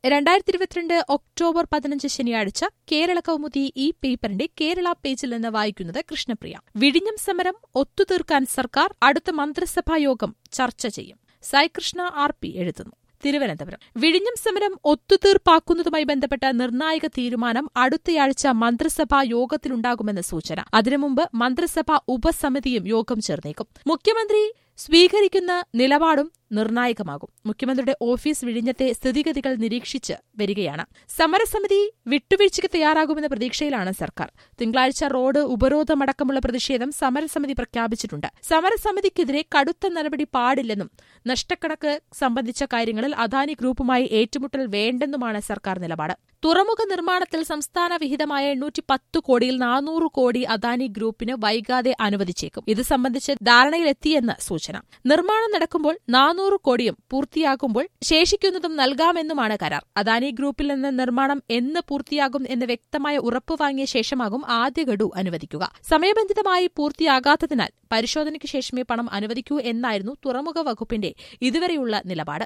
രണ്ടായിരത്തി ഇരുപത്തിരണ്ട് ഒക്ടോബർ പതിനഞ്ച് ശനിയാഴ്ച കേരള കൗമുദി ഈ പേപ്പറിന്റെ കേരള പേജിൽ നിന്ന് വായിക്കുന്നത് കൃഷ്ണപ്രിയ വിഴിഞ്ഞം സമരം ഒത്തുതീർക്കാൻ സർക്കാർ അടുത്ത മന്ത്രിസഭാ യോഗം ചർച്ച ചെയ്യും സായികൃഷ്ണ ആർ പി എഴുതുന്നു തിരുവനന്തപുരം വിഴിഞ്ഞം സമരം ഒത്തുതീർപ്പാക്കുന്നതുമായി ബന്ധപ്പെട്ട നിർണായക തീരുമാനം അടുത്തയാഴ്ച മന്ത്രിസഭാ യോഗത്തിലുണ്ടാകുമെന്ന് സൂചന അതിനു മുമ്പ് മന്ത്രിസഭാ ഉപസമിതിയും യോഗം ചേർന്നേക്കും മുഖ്യമന്ത്രി സ്വീകരിക്കുന്ന നിലപാടും നിർണായകമാകും മുഖ്യമന്ത്രിയുടെ ഓഫീസ് വിഴിഞ്ഞത്തെ സ്ഥിതിഗതികൾ നിരീക്ഷിച്ച് വരികയാണ് സമരസമിതി വിട്ടുവീഴ്ചയ്ക്ക് തയ്യാറാകുമെന്ന പ്രതീക്ഷയിലാണ് സർക്കാർ തിങ്കളാഴ്ച റോഡ് ഉപരോധമടക്കമുള്ള പ്രതിഷേധം സമരസമിതി പ്രഖ്യാപിച്ചിട്ടുണ്ട് സമരസമിതിക്കെതിരെ കടുത്ത നടപടി പാടില്ലെന്നും നഷ്ടക്കണക്ക് സംബന്ധിച്ച കാര്യങ്ങളിൽ അദാനി ഗ്രൂപ്പുമായി ഏറ്റുമുട്ടൽ വേണ്ടെന്നുമാണ് സർക്കാർ നിലപാട് തുറമുഖ നിർമ്മാണത്തിൽ സംസ്ഥാന വിഹിതമായ എണ്ണൂറ്റി പത്ത് കോടിയിൽ നാനൂറ് കോടി അദാനി ഗ്രൂപ്പിന് വൈകാതെ അനുവദിച്ചേക്കും ഇത് സംബന്ധിച്ച് ധാരണയിലെത്തിയെന്ന് സൂചന നിർമ്മാണം നടക്കുമ്പോൾ നാനൂറ് കോടിയും പൂർത്തിയാകുമ്പോൾ ശേഷിക്കുന്നതും നൽകാമെന്നുമാണ് കരാർ അദാനി ഗ്രൂപ്പിൽ നിന്ന് നിർമ്മാണം എന്ന് പൂർത്തിയാകും എന്ന് വ്യക്തമായ ഉറപ്പ് വാങ്ങിയ ശേഷമാകും ആദ്യ ഗഡു അനുവദിക്കുക സമയബന്ധിതമായി പൂർത്തിയാകാത്തതിനാൽ പരിശോധനയ്ക്ക് ശേഷമേ പണം അനുവദിക്കൂ എന്നായിരുന്നു തുറമുഖ വകുപ്പിന്റെ ഇതുവരെയുള്ള നിലപാട്